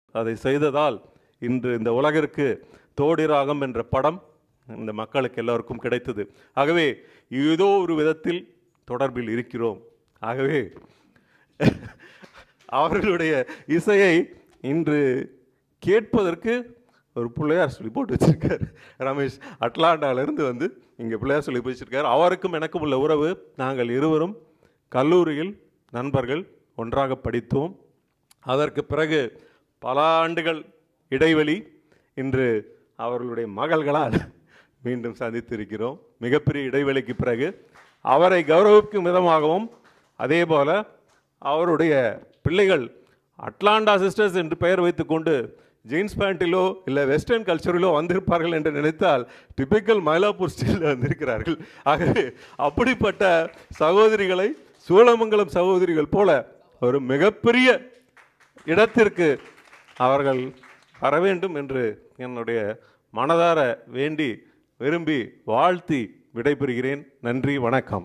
அதை செய்ததால் இன்று இந்த உலகிற்கு தோடி ராகம் என்ற படம் இந்த மக்களுக்கு எல்லோருக்கும் கிடைத்தது ஆகவே ஏதோ ஒரு விதத்தில் தொடர்பில் இருக்கிறோம் ஆகவே அவர்களுடைய இசையை இன்று கேட்பதற்கு ஒரு பிள்ளையார் சொல்லி போட்டு வச்சிருக்கார் ரமேஷ் அட்லாண்டாவிலிருந்து வந்து இங்கே பிள்ளையார் சொல்லி வச்சிருக்கார் அவருக்கும் எனக்கும் உள்ள உறவு நாங்கள் இருவரும் கல்லூரியில் நண்பர்கள் ஒன்றாக படித்தோம் அதற்கு பிறகு பல ஆண்டுகள் இடைவெளி இன்று அவர்களுடைய மகள்களால் மீண்டும் சந்தித்திருக்கிறோம் மிகப்பெரிய இடைவெளிக்கு பிறகு அவரை கௌரவிக்கும் விதமாகவும் அதே போல அவருடைய பிள்ளைகள் அட்லாண்டா சிஸ்டர்ஸ் என்று பெயர் வைத்துக்கொண்டு ஜீன்ஸ் பேண்டிலோ இல்லை வெஸ்டர்ன் கல்ச்சரிலோ வந்திருப்பார்கள் என்று நினைத்தால் டிபிக்கல் மயிலாப்பூர் ஸ்டைலில் வந்திருக்கிறார்கள் ஆகவே அப்படிப்பட்ட சகோதரிகளை சூளமங்கலம் சகோதரிகள் போல ஒரு மிகப்பெரிய இடத்திற்கு அவர்கள் வர வேண்டும் என்று என்னுடைய மனதார வேண்டி விரும்பி வாழ்த்தி விடைபெறுகிறேன் நன்றி வணக்கம்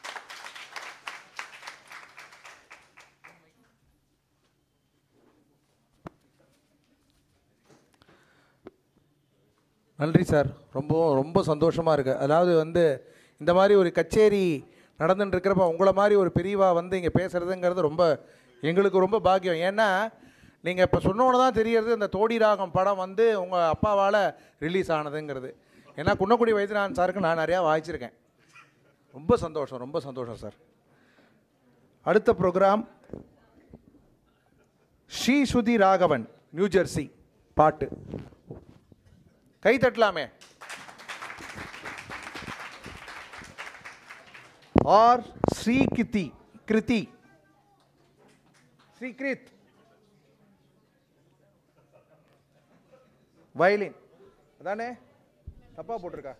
நன்றி சார் ரொம்ப ரொம்ப சந்தோஷமாக இருக்குது அதாவது வந்து இந்த மாதிரி ஒரு கச்சேரி நடந்துட்டு இருக்கிறப்ப உங்களை மாதிரி ஒரு பிரிவா வந்து இங்கே பேசுகிறதுங்கிறது ரொம்ப எங்களுக்கு ரொம்ப பாக்கியம் ஏன்னா நீங்கள் இப்போ சொன்னோன்னு தான் தெரியறது இந்த தோடி ராகம் படம் வந்து உங்கள் அப்பாவால் ரிலீஸ் ஆனதுங்கிறது ஏன்னா குன்னக்குடி வைத்தியநாதன் சாருக்கு நான் நிறையா வாய்ச்சிருக்கேன் ரொம்ப சந்தோஷம் ரொம்ப சந்தோஷம் சார் அடுத்த ப்ரோக்ராம் ஸ்ரீ சுதி ராகவன் நியூ ஜெர்சி பாட்டு கை தட்டலாமே ஆர் ஸ்ரீ கிருதி கிருதி ஸ்ரீ கிருத் வயலின் அதானே தப்பா போட்டிருக்கா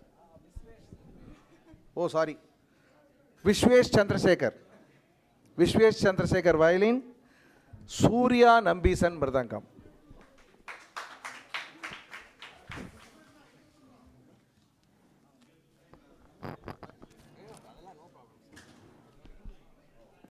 ஓ சாரி விஸ்வேஷ் சந்திரசேகர் விஸ்வேஷ் சந்திரசேகர் வயலின் சூர்யா நம்பீசன் மிருதங்கம்